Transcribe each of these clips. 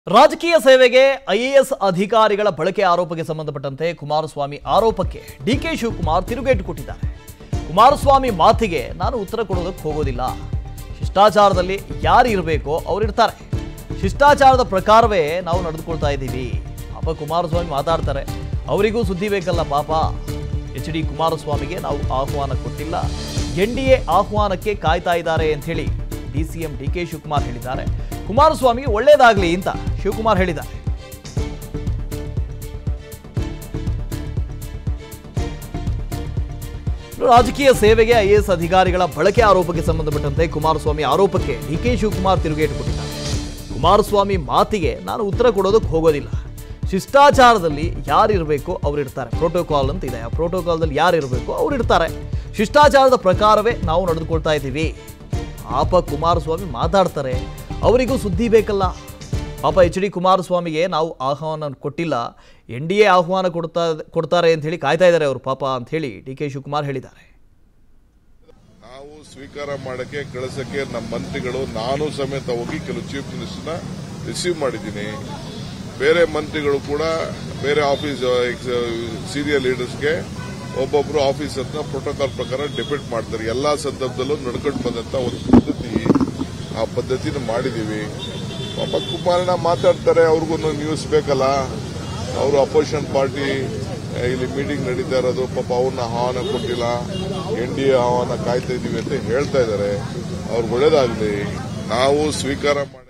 ರಾಜಕೀಯ ಸೇವೆಗೆ ಐಎಎಸ್ ಅಧಿಕಾರಿಗಳ ಬಳಕೆ ಆರೋಪಕ್ಕೆ ಸಂಬಂಧಪಟ್ಟಂತೆ ಕುಮಾರಸ್ವಾಮಿ ಆರೋಪಕ್ಕೆ ಡಿಕೆ ಶಿವಕುಮಾರ್ ತಿರುಗೇಟು ಕೊಟ್ಟಿದ್ದಾರೆ ಕುಮಾರಸ್ವಾಮಿ ಮಾತಿಗೆ ನಾನು ಉತ್ತರ ಕೊಡೋದಕ್ಕೆ ಹೋಗೋದಿಲ್ಲ ಶಿಷ್ಟಾಚಾರದಲ್ಲಿ ಯಾರು ಇರಬೇಕೋ ಅವರಿರ್ತಾರೆ ಶಿಷ್ಟಾಚಾರದ ಪ್ರಕಾರವೇ ನಾವು ನಡೆದುಕೊಳ್ತಾ ಇದ್ದೀವಿ ಪಾಪ ಕುಮಾರಸ್ವಾಮಿ ಮಾತಾಡ್ತಾರೆ ಅವರಿಗೂ ಸುದ್ದಿ ಬೇಕಲ್ಲ ಪಾಪ ಎಚ್ ಡಿ ಕುಮಾರಸ್ವಾಮಿಗೆ ನಾವು ಆಹ್ವಾನ ಕೊಟ್ಟಿಲ್ಲ ಎನ್ ಡಿ ಎ ಆಹ್ವಾನಕ್ಕೆ ಕಾಯ್ತಾ ಇದ್ದಾರೆ ಅಂತ ಹೇಳಿ D C M D K Shivakumar ಹೇಳಿದ್ದಾರೆ ಕುಮಾರಸ್ವಾಮಿಗೆ ಒಳ್ಳೇದಾಗ್ಲಿ ಅಂತ ಶಿವಕುಮಾರ್ ಹೇಳಿದ್ದಾರೆ ರಾಜಕೀಯ ಸೇವೆಗೆ ಐಎಎಸ್ ಅಧಿಕಾರಿಗಳ ಬಳಕೆ ಆರೋಪಕ್ಕೆ ಸಂಬಂಧಪಟ್ಟಂತೆ ಕುಮಾರಸ್ವಾಮಿ ಆರೋಪಕ್ಕೆ ಡಿ ಕೆ ಶಿವಕುಮಾರ್ ತಿರುಗೇಟು ಕೊಟ್ಟಿದ್ದಾರೆ ಕುಮಾರಸ್ವಾಮಿ ಮಾತಿಗೆ ನಾನು ಉತ್ತರ ಕೊಡೋದಕ್ಕೆ ಹೋಗೋದಿಲ್ಲ ಶಿಷ್ಟಾಚಾರದಲ್ಲಿ ಯಾರು ಇರಬೇಕು ಅವ್ರು ಇರ್ತಾರೆ ಪ್ರೋಟೋಕಾಲ್ ಅಂತ ಇದೆ ಆ ಪ್ರೋಟೋಕಾಲ್ದಲ್ಲಿ ಯಾರು ಇರಬೇಕು ಅವ್ರು ಇರ್ತಾರೆ ಶಿಷ್ಟಾಚಾರದ ಪ್ರಕಾರವೇ ನಾವು ನಡೆದುಕೊಳ್ತಾ ಇದ್ದೀವಿ ಪಾಪ ಕುಮಾರಸ್ವಾಮಿ ಮಾತಾಡ್ತಾರೆ ಅವರಿಗೂ ಸುದ್ದಿ ಬೇಕಲ್ಲ ಪಾಪ ಎಚ್ ಡಿ ಕುಮಾರಸ್ವಾಮಿಗೆ ನಾವು ಆಹ್ವಾನ ಕೊಟ್ಟಿಲ್ಲ ಎನ್ ಡಿ ಎ ಆಹ್ವಾನ ಕೊಡ್ತಾ ಕೊಡ್ತಾರೆ ಅಂತ ಹೇಳಿ ಕಾಯ್ತಾ ಇದ್ದಾರೆ ಅವರು ಪಾಪ ಅಂತ ಹೇಳಿ ಡಿ ಕೆ ಶಿವಕುಮಾರ್ ಹೇಳಿದ್ದಾರೆ ನಾವು ಸ್ವೀಕಾರ ಮಾಡಕ್ಕೆ ಕಳಿಸಕ್ಕೆ ನಮ್ಮ ಮಂತ್ರಿಗಳು ನಾನು ಸಮೇತ ಹೋಗಿ ಕೆಲವು ಚೀಫ್ ಮಿನಿಸ್ಟರ್ನ ರಿಸೀವ್ ಮಾಡಿದ್ದೀನಿ ಬೇರೆ ಮಂತ್ರಿಗಳು ಕೂಡ ಬೇರೆ ಆಫೀಸ್ ಸೀನಿಯರ್ ಲೀಡರ್ಸ್ಗೆ ಒಬ್ಬೊಬ್ರು ಆಫೀಸ್ ಹತ್ರ ಪ್ರೋಟೋಕಾಲ್ ಪ್ರಕಾರ ಡಿಪೆಂಡ್ ಮಾಡ್ತಾರೆ ಎಲ್ಲಾ ಸಂದರ್ಭದಲ್ಲೂ ನಡ್ಕೊಂಡು ಬಂದಂತ ಒಂದು ಪದ್ಧತಿ ಆ ಪದ್ಧತಿನ ಮಾಡಿದೀವಿ ಪಾಪ ಕುಮಾರಣ್ಣ ಮಾತಾಡ್ತಾರೆ ಅವ್ರಿಗೂ ನ್ಯೂಸ್ ಬೇಕಲ್ಲ ಅವರು ಅಪೋಸಿಷನ್ ಪಾರ್ಟಿ ಇಲ್ಲಿ ಮೀಟಿಂಗ್ ನಡೀತಾ ಇರೋದು ಪಾಪ ಅವ್ರನ್ನ ಆಹ್ವಾನ ಕೊಟ್ಟಿಲ್ಲ ಎನ್ ಡಿ ಎ ಆಹ್ವಾನ ಕಾಯ್ತಾ ಇದೀವಿ ಅಂತ ಹೇಳ್ತಾ ಇದ್ದಾರೆ ಅವ್ರಿಗೆ ಒಳ್ಳೇದಾಗ್ಲಿ ನಾವು ಸ್ವೀಕಾರ ಮಾಡಿ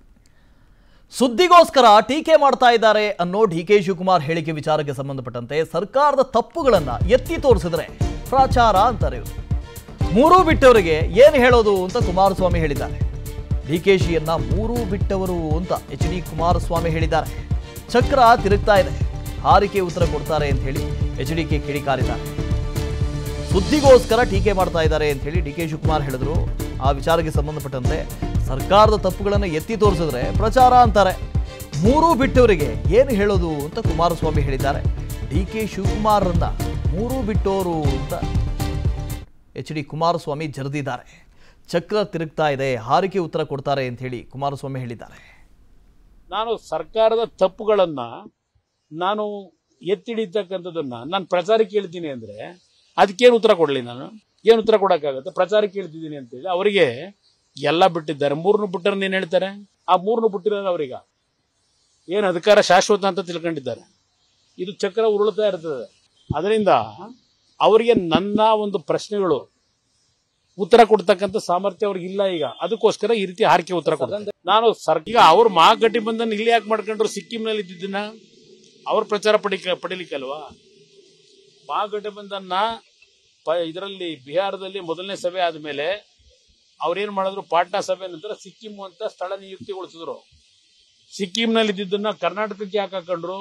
ಸುದ್ದಿಗೋಸ್ಕರ ಟೀಕೆ ಮಾಡ್ತಾ ಇದ್ದಾರೆ ಅನ್ನೋ ಡಿ ಕೆ ಶಿವಕುಮಾರ್ ಹೇಳಿಕೆ ವಿಚಾರಕ್ಕೆ ಸಂಬಂಧಪಟ್ಟಂತೆ ಸರ್ಕಾರದ ತಪ್ಪುಗಳನ್ನ ಎತ್ತಿ ತೋರಿಸಿದ್ರೆ ಪ್ರಚಾರ ಅಂತಾರೆ ಇವರು ಮೂರೂ ಬಿಟ್ಟವರಿಗೆ ಏನು ಹೇಳೋದು ಅಂತ ಕುಮಾರಸ್ವಾಮಿ ಹೇಳಿದ್ದಾರೆ ಡಿ ಕೆ ಶಿಯನ್ನ ಮೂರೂ ಬಿಟ್ಟವರು ಅಂತ ಎಚ್ ಡಿ ಕುಮಾರಸ್ವಾಮಿ ಹೇಳಿದ್ದಾರೆ ಚಕ್ರ ತಿರುಗ್ತಾ ಇದೆ ಹಾರಿಕೆ ಉತ್ತರ ಕೊಡ್ತಾರೆ ಅಂತ ಹೇಳಿ ಎಚ್ ಡಿ ಕೆ ಕಿಡಿಕಾರಿದ್ದಾರೆ ಸುದ್ದಿಗೋಸ್ಕರ ಟೀಕೆ ಮಾಡ್ತಾ ಇದ್ದಾರೆ ಅಂತ ಹೇಳಿ ಡಿ ಕೆ ಶಿವಕುಮಾರ್ ಹೇಳಿದ್ರು ಆ ವಿಚಾರಕ್ಕೆ ಸಂಬಂಧಪಟ್ಟಂತೆ ಸರ್ಕಾರದ ತಪ್ಪುಗಳನ್ನು ಎತ್ತಿ ತೋರಿಸಿದ್ರೆ ಪ್ರಚಾರ ಅಂತಾರೆ ಮೂರೂ ಬಿಟ್ಟವರಿಗೆ ಏನು ಹೇಳೋದು ಅಂತ ಕುಮಾರಸ್ವಾಮಿ ಹೇಳಿದ್ದಾರೆ ಡಿ ಕೆ ಶಿವಕುಮಾರ್ರನ್ನ ಮೂರೂ ಬಿಟ್ಟೋರು ಅಂತ ಎಚ್ ಡಿ ಕುಮಾರಸ್ವಾಮಿ ಜರೆದಿದ್ದಾರೆ ಚಕ್ರ ತಿರುಗ್ತಾ ಇದೆ ಹಾರಿಕೆ ಉತ್ತರ ಕೊಡ್ತಾರೆ ಅಂತ ಹೇಳಿ ಕುಮಾರಸ್ವಾಮಿ ಹೇಳಿದ್ದಾರೆ ನಾನು ಸರ್ಕಾರದ ತಪ್ಪುಗಳನ್ನ ನಾನು ಎತ್ತಿಡಿತಕ್ಕಂಥದ್ದನ್ನ ನಾನು ಪ್ರಚಾರಕ್ಕೆ ಹೇಳ್ತೀನಿ ಅಂದ್ರೆ ಅದಕ್ಕೇನು ಉತ್ತರ ಕೊಡಲಿ ನಾನು ಏನು ಉತ್ತರ ಕೊಡಕ್ಕಾಗತ್ತೆ ಪ್ರಚಾರಕ್ಕೆ ಹೇಳ್ತಿದ್ದೀನಿ ಅಂತೇಳಿ ಅವರಿಗೆ ಎಲ್ಲ ಬಿಟ್ಟಿದ್ದಾರೆ ಮೂರ್ನು ಬಿಟ್ಟರೆ ಏನ್ ಹೇಳ್ತಾರೆ ಆ ಮೂರ್ನು ಬಿಟ್ಟಿರೋದು ಅವ್ರೀಗ ಏನು ಅಧಿಕಾರ ಶಾಶ್ವತ ಅಂತ ತಿಳ್ಕೊಂಡಿದ್ದಾರೆ ಇದು ಚಕ್ರ ಉರುಳ್ತಾ ಇರ್ತದೆ ಅದರಿಂದ ಅವರಿಗೆ ನನ್ನ ಒಂದು ಪ್ರಶ್ನೆಗಳು ಉತ್ತರ ಕೊಡ್ತಕ್ಕಂಥ ಸಾಮರ್ಥ್ಯ ಅವ್ರಿಗೆ ಇಲ್ಲ ಈಗ ಅದಕ್ಕೋಸ್ಕರ ಈ ರೀತಿ ಹಾರಿಕೆ ಉತ್ತರ ಕೊಡ್ತಾರೆ ನಾನು ಸರ್ ಈಗ ಅವ್ರ ಮಹಾಗಠಬಂಧನ್ ಇಲ್ಲಿ ಯಾಕೆ ಮಾಡ್ಕೊಂಡ್ರು ಸಿಕ್ಕಿಂನಲ್ಲಿ ಇದ್ದಿದ್ದನ್ನ ಅವ್ರ ಪ್ರಚಾರ ಪಡಿಕ ಪಡಿಲಿಕ್ಕಲ್ವಾ ಮಹಾಗಠಬಂಧನ್ನ ಪ ಇದರಲ್ಲಿ ಬಿಹಾರದಲ್ಲಿ ಮೊದಲನೇ ಸಭೆ ಆದ್ಮೇಲೆ ಅವ್ರೇನ್ ಮಾಡಿದ್ರು ಪಾಟ್ನಾ ಸಭೆ ನಂತರ ಸಿಕ್ಕಿಂ ಅಂತ ಸ್ಥಳ ನಿಯುಕ್ತಿಗೊಳಿಸಿದ್ರು ಸಿಕ್ಕಿಂನಲ್ಲಿ ಇದ್ದಿದ್ದನ್ನ ಕರ್ನಾಟಕಕ್ಕೆ ಯಾಕೆ ಹಾಕೊಂಡ್ರು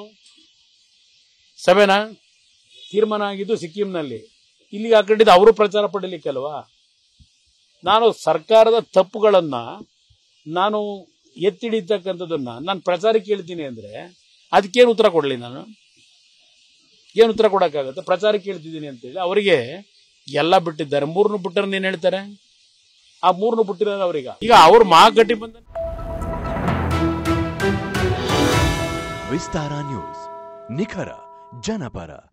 ಸಭೆನ ತೀರ್ಮಾನ ಆಗಿದ್ದು ಸಿಕ್ಕಿಂನಲ್ಲಿ ಇಲ್ಲಿಗೆ ಹಾಕೊಂಡಿದ್ದು ಅವರು ಪ್ರಚಾರ ಪಡಿಲಿಕ್ಕಲ್ವಾ ನಾನು ಸರ್ಕಾರದ ತಪ್ಪುಗಳನ್ನ ನಾನು ಎತ್ತಿಡಿತಕ್ಕಂಥದ್ದನ್ನ ನಾನು ಪ್ರಚಾರಕ್ಕೆ ಹೇಳ್ತೀನಿ ಅಂದ್ರೆ ಅದಕ್ಕೇನು ಉತ್ತರ ಕೊಡಲಿ ನಾನು ಏನು ಉತ್ತರ ಕೊಡಕ್ಕಾಗತ್ತೆ ಪ್ರಚಾರಕ್ಕೆ ಹೇಳ್ತಿದ್ದೀನಿ ಅಂತೇಳಿ ಅವರಿಗೆ ಎಲ್ಲ ಬಿಟ್ಟಿದ್ದಾರೆ ಮೂರ್ನು ಬಿಟ್ಟರೆ ಏನ್ ಹೇಳ್ತಾರೆ ಆ ಮೂರ್ನು ಬಿಟ್ಟಿರೋದು ಅವ್ರೀಗ ಈಗ ಅವ್ರ ಮಹಾಗಠಬಂಧನ್ ವಿಸ್ತಾರ ನ್ಯೂಸ್ ನಿಖರ ಜನಪರ